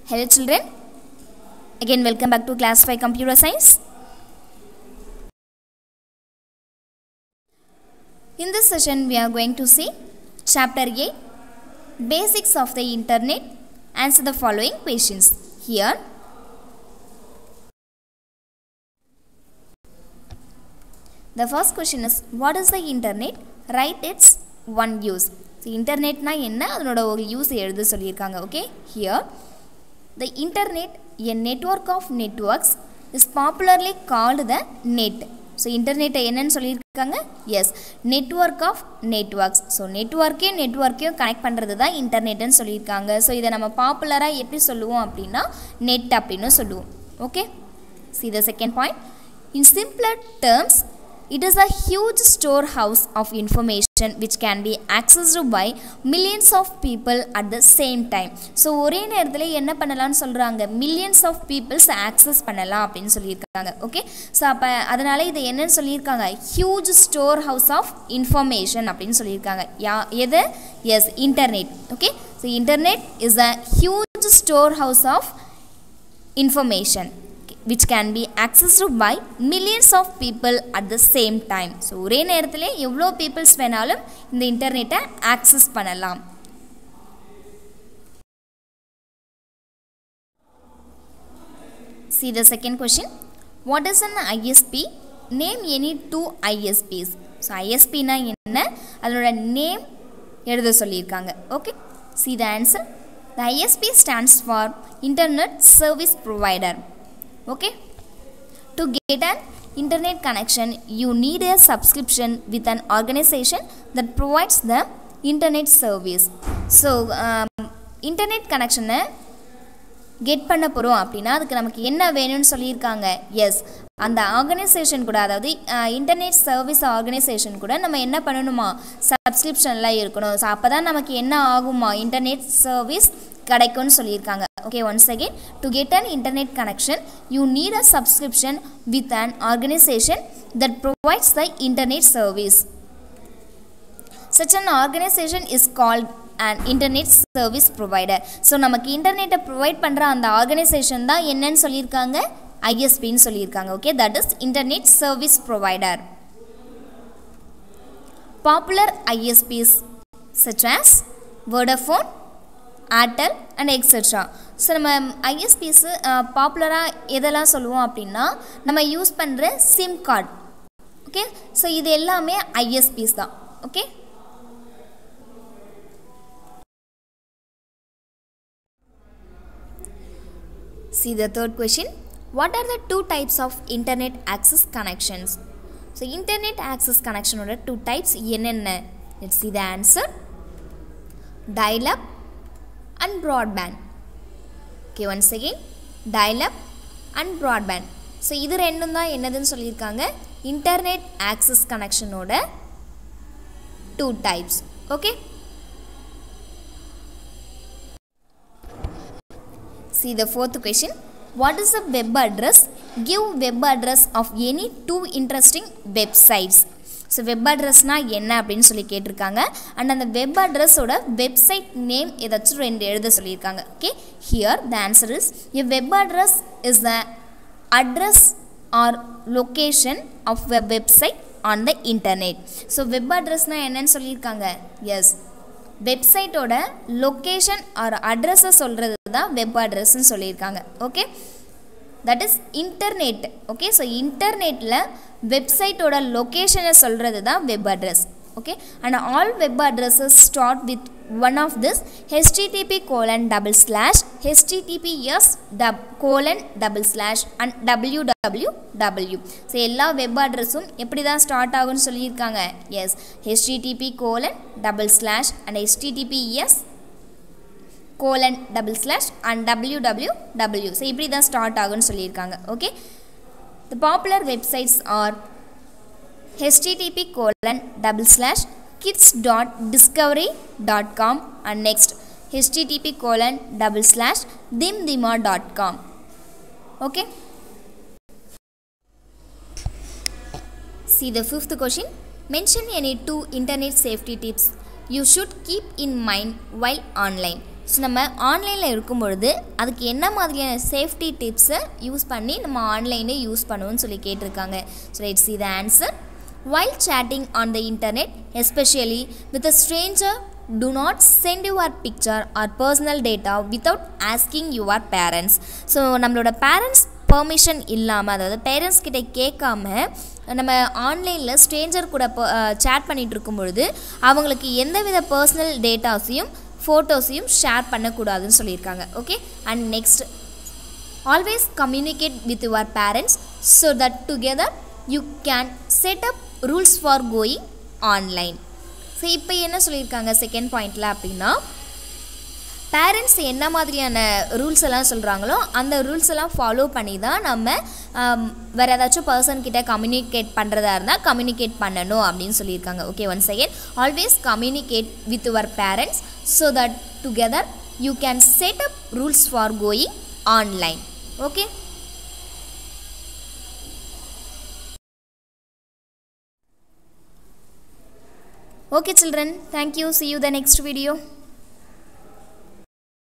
Hello children. Again welcome back to class 5 computer science. In this session we are going to see chapter 8 basics of the internet answer the following questions. Here The first question is what is the internet? Write its one use. So இன்டர்நெட்னா என்ன அதனோட ஒரு use எழுத சொல்லியிருக்காங்க okay here the internet a network of networks is popularly called the net so இன்டர்நெட்டை என்னன்னு சொல்லியிருக்காங்க yes network of networks so நெட்ஒர்க்கையும் நெட்ஒர்க்கையும் கனெக்ட் பண்ணுறது தான் இன்டர்நெட்டுன்னு சொல்லியிருக்காங்க ஸோ இதை நம்ம பாப்புலராக எப்படி சொல்லுவோம் அப்படின்னா நெட் அப்படின்னு சொல்லுவோம் okay see the second point in simpler terms It is a huge storehouse of information which can be accessed by millions of people at the same time. So ஒரே நேரத்தில் என்ன பண்ணலாம்னு சொல்கிறாங்க மில்லியன்ஸ் ஆஃப் பீப்புள்ஸ் ஆக்சஸ் பண்ணலாம் அப்படின்னு சொல்லியிருக்காங்க okay so அப்போ அதனால் இதை என்னன்னு சொல்லியிருக்காங்க huge store house of information அப்படின்னு சொல்லியிருக்காங்க யா எது yes internet okay so internet is a huge store house of information which can be accessed by millions of people at the same time so ஒரே நேரத்தில் எவ்வளோ peoples வேணாலும் இந்த இன்டர்நெட்டை access பண்ணலாம் See the second question. What is an ISP? Name any two ISPs. So ஐஎஸ்பினா என்ன அதனோட நேம் எழுத சொல்லியிருக்காங்க okay see the answer the ISP stands for internet service provider okay to get an internet connection you need a subscription with an organization that provides the internet service so um, internet கனெக்ஷனை get பண்ண போகிறோம் அப்படின்னா அதுக்கு நமக்கு என்ன வேணும்னு சொல்லியிருக்காங்க S அந்த ஆர்கனைசேஷன் கூட அதாவது இன்டர்நெட் சர்வீஸ் ஆர்கனைசேஷன் கூட நம்ம என்ன பண்ணணுமா சப்ஸ்கிரிப்ஷன்லாம் இருக்கணும் ஸோ அப்போ தான் நமக்கு என்ன ஆகுமா இன்டர்நெட் சர்வீஸ் கிடைக்கும்னு சொல்லியிருக்காங்க okay once again to get an internet connection you need a subscription with an organization that provides the internet service such an organization is called an internet service provider so நமக்கு இன்டர்நெட்டை provide பண்ணுற அந்த organisation தான் என்னன்னு சொல்லியிருக்காங்க ஐஎஸ்பின்னு சொல்லியிருக்காங்க okay that is internet service provider popular ISPs such as Vodafone Airtel and etcetera so நம்ம ஐஎஸ்பிஸு பாப்புலராக எதெல்லாம் சொல்லுவோம் அப்படின்னா நம்ம யூஸ் பண்ணுற சிம் கார்டு ஓகே ஸோ இது எல்லாமே ஐஎஸ்பிஸ் தான் okay see the third question what are the two types of internet access connections so internet access கனெக்ஷனோட டூ டைப்ஸ் என்னென்ன let's see the answer dial up and broadband okay once again dial up and broadband so இது ரெண்டும் தான் என்னதுன்னு சொல்லியிருக்காங்க internet access கனெக்ஷனோட two types okay see the fourth question what is a web address give web address of any two interesting websites so web அட்ரஸ்னால் என்ன அப்படின்னு சொல்லி கேட்டிருக்காங்க அண்ட் அந்த வெப் அட்ரஸோட வெப்சைட் நேம் ஏதாச்சும் ரெண்டு எழுத சொல்லியிருக்காங்க okay here the answer is a web address is the address or location of we website on the internet so web அட்ரஸ்னால் என்னன்னு சொல்லியிருக்காங்க எஸ் வெப்சைட்டோட லொக்கேஷன் ஆர் அட்ரஸை சொல்கிறது தான் வெப் அட்ரஸ்ன்னு சொல்லியிருக்காங்க okay that is internet okay so இன்டர்நெட்டில் வெப்சைட்டோட லொக்கேஷனை சொல்கிறது தான் web address okay and all web addresses start with one of this HTTP colon double slash HTTPS dub colon double slash and W W W so எல்லா web அட்ரஸும் எப்படி தான் start ஆகும்னு சொல்லியிருக்காங்க yes HTTP colon double slash and HTTPS colon double slash and W W W so இப்படி தான் start ஆகும்னு சொல்லியிருக்காங்க okay the popular websites are http colon double slash kids dot discovery dot com and next http colon double slash dimdima dot com okay see the fifth question mention any two internet safety tips you should keep in mind while online so நம்ம ஆன்லைனில் இருக்கும் பொழுது அதுக்கு என்ன மாதிரியான safety டிப்ஸை use பண்ணி நம்ம ஆன்லைனே யூஸ் பண்ணுவோம்னு சொல்லி கேட்டிருக்காங்க so let's see the answer while chatting on the internet especially with a stranger do not send your picture or personal data without asking your parents so நம்மளோட பேரண்ட்ஸ் பெர்மிஷன் இல்லாமல் அதாவது parents கிட்ட கேட்காம நம்ம ஆன்லைனில் ஸ்ட்ரேஞ்சர் கூட chat பண்ணிகிட்டு இருக்கும் பொழுது அவங்களுக்கு எந்தவித பர்சனல் டேட்டாஸையும் ஃபோட்டோஸையும் ஷேர் பண்ணக்கூடாதுன்னு சொல்லியிருக்காங்க okay and next always communicate with your parents so that together you can set up rules for going online so இப்போ என்ன சொல்லியிருக்காங்க செகண்ட் பாயிண்டில் அப்படின்னா பேரண்ட்ஸ் என்ன மாதிரியான ரூல்ஸ் எல்லாம் சொல்கிறாங்களோ அந்த ரூல்ஸ் எல்லாம் ஃபாலோ பண்ணி தான் நம்ம ஆம், வேறு ஏதாச்சும் பர்சன் கிட்ட கம்யூனிகேட் பண்ணுறதா இருந்தால் கம்யூனிகேட் பண்ணணும் அப்படின்னு சொல்லியிருக்காங்க okay one second always communicate with your parents so that together you can set up rules for going online okay Okay children, thank you. See you the next video.